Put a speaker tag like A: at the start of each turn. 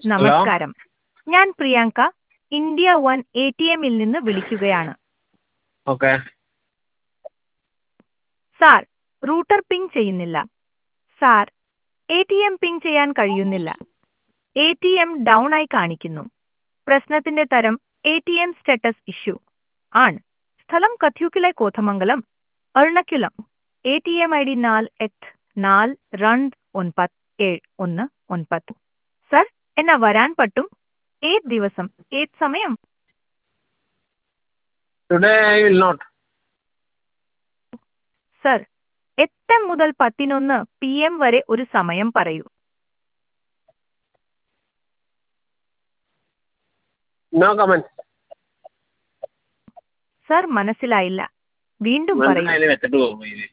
A: നമസ്കാരം ഞാൻ Priyanka India one A T എമ്മിൽ നിന്ന് വിളിക്കുകയാണ്
B: ഓക്കെ
A: സാർ റൂട്ടർ പിങ് ചെയ്യുന്നില്ല sir A T M ping ചെയ്യാൻ കഴിയുന്നില്ല എ ടി എം ഡൗൺ ആയി കാണിക്കുന്നു പ്രശ്നത്തിന്റെ തരം A T M status issue ആണ് സ്ഥലം കഥ്യൂക്കിലെ Kothamangalam Ernakulam A T M I D നാല് എട്ട് നാല് രണ്ട് ഒൻപത് ഏഴ് ഒന്ന് ഒൻപത് സർ എന്നാ വരാൻ പറ്റും ഏത് ദിവസം ഏത് സമയം
B: today I will not
A: sir എട്ട് മുതൽ പതിനൊന്ന് പി എം വരെ ഒരു സമയം പറയൂ
B: നോ കമന്റ്
A: സർ മനസ്സിലായില്ല വീണ്ടും പറയൂ
B: മനസ്സിലായില്ലേ വെച്ചിട്ട് പോകും ഇത്